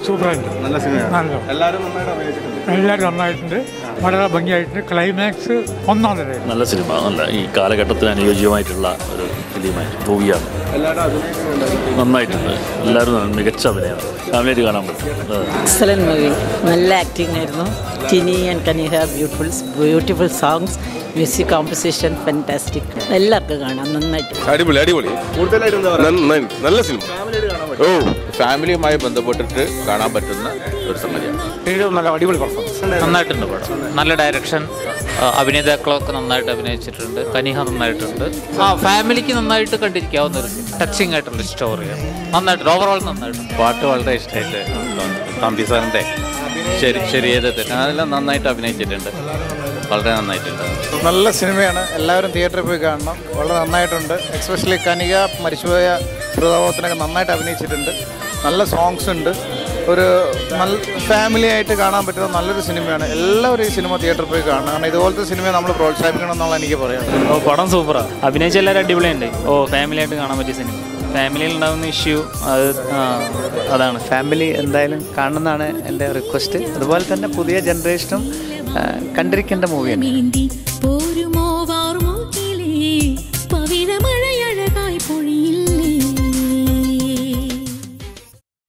സൂപ്പറായിട്ട് നല്ല സിനിമയാണ് നല്ല എല്ലാവരും നന്നായിട്ട് അഭിനയിച്ചിട്ടുണ്ട് എല്ലാവരും നന്നായിട്ടുണ്ട് വളരെ ഭംഗിയായിട്ട് ക്ലൈമാക്സ് ഒന്നാം തരം നല്ല സിനിമ നല്ല ഈ കാലഘട്ടത്തിന് അനുയോജ്യമായിട്ടുള്ള ഒരു ഫിലിമായി മൂവിയാണ് എല്ലാവരും അഭിനയിക്കുന്നുണ്ടായിരുന്നു നന്നായിട്ടുണ്ട് എല്ലാവരും നല്ല മികച്ച അഭിനയമാണ് ഫാമിലിയായിട്ട് കാണാൻ പറ്റും അതെ. എക്സലൻറ്റ് മൂവി നല്ല ആക്ടിംഗ് ആയിരുന്നു Tini and Kaniha beautiful beautiful songs music composition fantastic എല്ലാവർക്കും കാണാം നന്നായിട്ട് അടിപൊളി അടിപൊളി കൂടുതലായിട്ട് എന്താ പറയുക നന്നായി നല്ല സിനിമ ഓ ഫാമിലിയുമായി ബന്ധപ്പെട്ടിട്ട് കാണാൻ പറ്റുന്ന ഒരു സംഗതിയാണ് നല്ല അടിപൊളി പെർഫോമൻസ് നന്നായിട്ടുണ്ട് പടം നല്ല ഡയറക്ഷൻ ആ, അഭിനേതാക്കളൊക്കെ നന്നായിട്ട് അഭിനയിച്ചിട്ടുണ്ട് കനിഹ നന്നായിട്ടുണ്ട് ആ ഫാമിലിക്ക് നന്നായിട്ട് കണ്ടിരിക്കാവുന്ന ഒരു ടച്ചിങ് ആയിട്ടുള്ള സ്റ്റോറിയാണ് നന്നായിട്ട് ഓവറോൾ നന്നായിട്ടുണ്ട് പാട്ട് വളരെ ഇഷ്ടമായിട്ട് തമ്പി സാറിൻ്റെ ശരി ശരിയേതത്തിൽ അതെല്ലാം നന്നായിട്ട് അഭിനയിച്ചിട്ടുണ്ട് വളരെ നന്നായിട്ടുണ്ട് നല്ല സിനിമയാണ് എല്ലാവരും തിയേറ്ററിൽ പോയി കാണണം വളരെ നന്നായിട്ടുണ്ട് എക്സ്പെഷ്യലി കനിക മരിച്ചുപോയ ഹൃദയത്തിനൊക്കെ നന്നായിട്ട് അഭിനയിച്ചിട്ടുണ്ട് നല്ല സോങ്സ് ഉണ്ട് ഒരു നല്ല ഫാമിലി ആയിട്ട് കാണാൻ പറ്റുന്ന നല്ലൊരു സിനിമയാണ് എല്ലാവരും ഈ സിനിമ തിയേറ്ററിൽ പോയി കാണണം കാരണം ഇതുപോലത്തെ സിനിമയെ നമ്മൾ പ്രോത്സാഹിപ്പിക്കണം എന്നുള്ള എനിക്ക് പറയാം ഓ പടം സൂപ്പറാണ് അഭിനയിച്ച എല്ലാവരും അടിപൊളിയുണ്ട് ഓ ഫാമിലി ആയിട്ട് കാണാൻ പറ്റിയ സിനിമ ഫാമിലിയിൽ ഉണ്ടാകുന്ന ഇഷ്യൂ അത് ആ, അതാണ് ഫാമിലി എന്തായാലും കാണണമെന്നാണ് എൻ്റെ റിക്വസ്റ്റ് അതുപോലെ തന്നെ പുതിയ ജനറേഷനും ആ, കണ്ടിരിക്കേണ്ട മൂവിയാണ്